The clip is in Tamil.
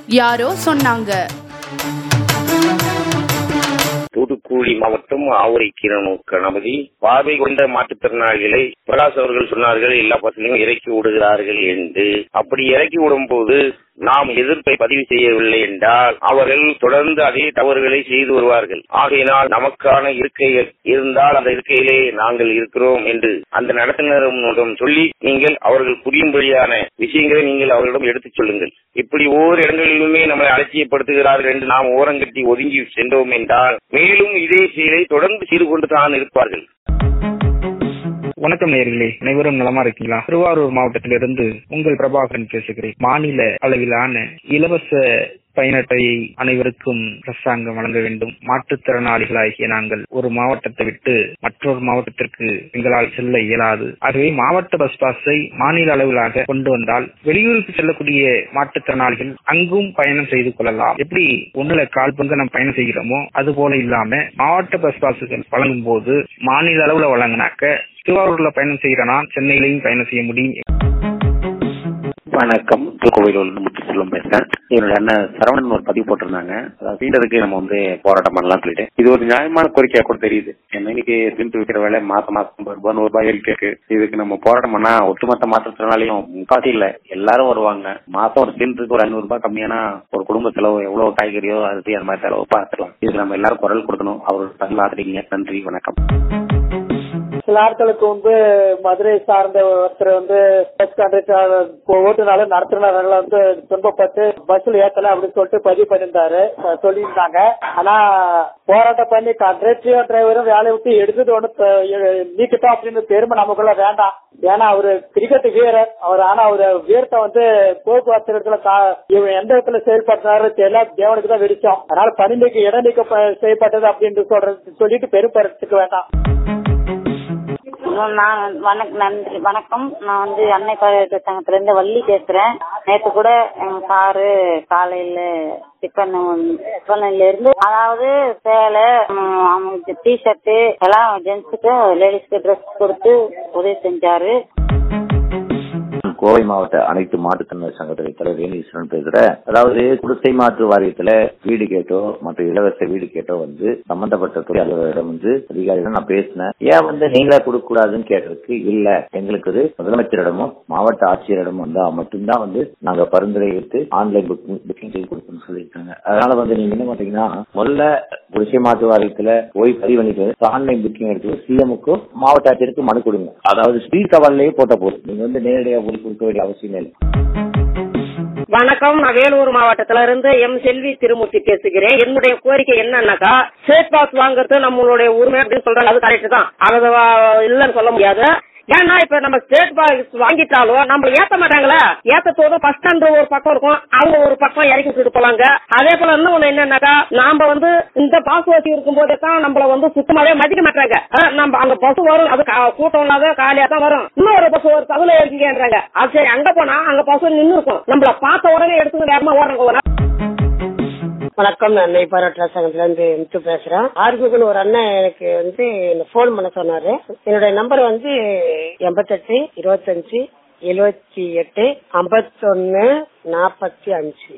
யாரோ சொன்னாங்க தூத்துக்குடி மாவட்டம் ஆவுரை கிரணு கணபதி பார்வை கொண்ட மாற்றுத்திறனாளிகளை பிரகாஷ் அவர்கள் சொன்னார்கள் எல்லா பசங்களையும் இறக்கி விடுகிறார்கள் என்று அப்படி இறக்கி விடும் போது நாம் எதிர்ப்பை பதிவு செய்யவில்லை என்றால் அவர்கள் தொடர்ந்து அதே தவறுகளை செய்து வருவார்கள் ஆகையினால் நமக்கான இருக்கை இருந்தால் அந்த இருக்கையிலே நாங்கள் இருக்கிறோம் என்று அந்த நடத்துனரிடம் சொல்லி நீங்கள் அவர்கள் புரியும்படியான விஷயங்களை நீங்கள் அவர்களிடம் எடுத்துச் சொல்லுங்கள் இப்படி ஒவ்வொரு இடங்களிலுமே நம்மளை அலட்சியப்படுத்துகிறார்கள் என்று நாம் ஓரங்கட்டி ஒதுங்கி சென்றோம் என்றால் மேலும் இதே செயலை தொடர்ந்து செய்து கொண்டு தான் இருப்பார்கள் வணக்கம் நேர்களே அனைவரும் நலமா இருக்கீங்களா திருவாரூர் மாவட்டத்திலிருந்து உங்கள் பிரபாகரன் பேசுகிறேன் மாநில அளவிலான இலவச பயணத்தை அனைவருக்கும் அரசாங்கம் வழங்க வேண்டும் மாற்றுத்திறனாளிகளாகிய நாங்கள் ஒரு மாவட்டத்தை விட்டு மற்றொரு மாவட்டத்திற்கு எங்களால் செல்ல இயலாது ஆகவே மாவட்ட பஸ் பாஸை மாநில அளவிலாக கொண்டு வந்தால் வெளியூருக்கு செல்லக்கூடிய மாற்றுத்திறனாளிகள் அங்கும் பயணம் செய்து கொள்ளலாம் எப்படி ஒண்ணுல கால் பங்கு நம்ம பயணம் செய்கிறோமோ அது போல இல்லாம மாவட்ட பஸ் பாஸுகள் வழங்கும் போது மாநில அளவுல வழங்கினாக்க திருவாரூர்ல பயணம் செய்யறனா சென்னையிலையும் பயணம் செய்ய முடியும் வணக்கம் கோவிலூர் முத்து செல்வம் பேசுறேன் என்னுடைய அண்ணன் சரவணன் ஒரு பதிவு போட்டிருந்தாங்க அதாவது சீண்டதுக்கு நம்ம வந்து போராட்டம் பண்ணலாம் சொல்லிட்டு இது ஒரு நியாயமான கோரிக்கையா கூட தெரியுது என்ன இன்னைக்கு சிமெண்ட் விற்கிற வேலை மாசம் மாசம் ஐம்பது ரூபாய் நூறு ரூபாய் இருக்கு இதுக்கு நம்ம போராட்டம் பண்ணா ஒட்டுமொத்த மாற்றத்தினாலையும் முக்காசி இல்ல எல்லாரும் வருவாங்க மாசம் ஒரு சிமெண்ட்டுக்கு ஒரு ஐநூறு ரூபாய் கம்மியானா ஒரு குடும்ப செலவு எவ்வளவு காய்கறியோ அது அந்த மாதிரி செலவு பார்த்துக்கலாம் இதுக்கு நம்ம எல்லாரும் குரல் கொடுக்கணும் அவர் பதில் ஆதரிங்க நன்றி வணக்கம் சில நாட்களுக்கு முன்பு மதுரை சார்ந்த ஒருத்தர் வந்து பஸ் கண்டக்டர் ஓட்டுநர் நடத்துனர்கள் வந்து துன்பப்பட்டு பஸ்ல ஏத்தல அப்படின்னு சொல்லிட்டு பதிவு பண்ணியிருந்தாரு அஹ் சொல்லியிருந்தாங்க ஆனா போராட்டம் பண்ணி கண்டக்டரும் டிரைவரும் வேலையை விட்டு எடுத்தது ஒண்ணு நீக்கிட்டோம் அப்படின்னு பெருமை நமக்குள்ள வேண்டாம் ஏன்னா அவரு கிரிக்கெட் வீரர் அவர் ஆனா அவரு வீரத்தை வந்து போக்குவரத்து இடத்துல கா- இவன் எந்த இடத்துல செயல்படுறாரு தெரியல தேவனுக்கு தான் வெடிச்சோம் அதனால பணி நீக்க இட நீக்க செய்யப்பட்டது அப்படின்னு சொல்றது சொல்லிட்டு பெருப்படுறதுக்கு வேண்டாம் நான் வணக்கம் நன்றி வணக்கம் நான் வந்து அன்னை பாராட்டு சங்கத்துல இருந்து வள்ளி பேசுறேன் நேத்து கூட எங்க சாரு காலையில டிஃபன் டிஃபன்ல இருந்து அதாவது சேலை டி ஷர்ட் எல்லாம் ஜென்ஸுக்கு லேடிஸ்க்கு ட்ரெஸ் கொடுத்து உதவி செஞ்சாரு கோவை மாவட்ட அனைத்து மாற்றுத்திறனாளி சங்கத்துறை தலைவர் வேணீஸ்வரன் பேசுறேன் அதாவது குடிசை மாற்று வாரியத்துல வீடு கேட்டோ மற்ற இலவச வீடு கேட்டோ வந்து சம்பந்தப்பட்ட துறை அலுவலரிடம் வந்து அதிகாரிகள் நான் பேசினேன் ஏன் வந்து நீங்களே கொடுக்க கூடாதுன்னு கேட்டதுக்கு இல்ல எங்களுக்கு இது முதலமைச்சரிடமும் மாவட்ட ஆட்சியரிடமும் வந்தா மட்டும்தான் வந்து நாங்க பரிந்துரை எடுத்து ஆன்லைன் புக்கிங் புக்கிங் செய்து கொடுக்கணும்னு சொல்லியிருக்காங்க அதனால வந்து நீங்க என்ன பண்றீங்கன்னா முதல்ல குடிசை மாற்று வாரியத்துல போய் பதிவு பண்ணிட்டு ஆன்லைன் புக்கிங் எடுத்து சிஎம்க்கு மாவட்ட ஆட்சியருக்கு மனு கொடுங்க அதாவது ஸ்பீட் கவர்லயே போட்ட போதும் நீங்க வந்து நேரடியாக போய் கொடுக்க வேண்டிய அவசியம் இல்லை வணக்கம் நான் வேலூர் மாவட்டத்துல இருந்து எம் செல்வி திருமூர்த்தி பேசுகிறேன் என்னுடைய கோரிக்கை என்னன்னாக்கா ஸ்டேட் பாஸ் வாங்குறது நம்மளுடைய உரிமை அப்படின்னு சொல்றாங்க அது கரெக்ட் தான் அது வ- இல்லைன்னு சொல்ல முடியாது ஏன்னா இப்ப நம்ம ஸ்டேட் பாஸ் வாங்கிட்டாலும் நம்ம ஏத்த மாட்டாங்களா ஏத்தத்தோடு ஃபர்ஸ்ட் ஸ்டாண்ட் ஒரு பக்கம் இருக்கும் அவங்க ஒரு பக்கம் இறக்கி விட்டுட்டு போலாங்க அதே போல இன்னும் ஒண்ணு என்னன்னாக்கா நாம வந்து இந்த பாஸ் வச்சு இருக்கும் போதே தான் நம்மள வந்து சுத்தமாவே மதிக்க மாட்டாங்க அஹ் நம்ம அங்க பஸ் வரும் அது கா- கூட்டம் இல்லாத காலியா தான் வரும் இன்னொரு பஸ் ஒரு அதுல இருக்கீங்கன்றாங்க அது சரி அங்க போனா அங்க பஸ் நின்னு இருக்கும் நம்மள பார்த்த உடனே எடுத்து வேகமா ஓடுறாங்க ஒரு வணக்கம் நான் அன்னை பாராட்டு சங்கத்துல இருந்து முத்து பேசுறேன் ஆறுமுகன் ஒரு அண்ணன் எனக்கு வந்து போன் பண்ண சொன்னாரு என்னுடைய நம்பர் வந்து எண்பத்தெட்டு இருபத்தஞ்சு எழுவத்தி எட்டு ஐம்பத்தொன்னு நாற்பத்தி அஞ்சு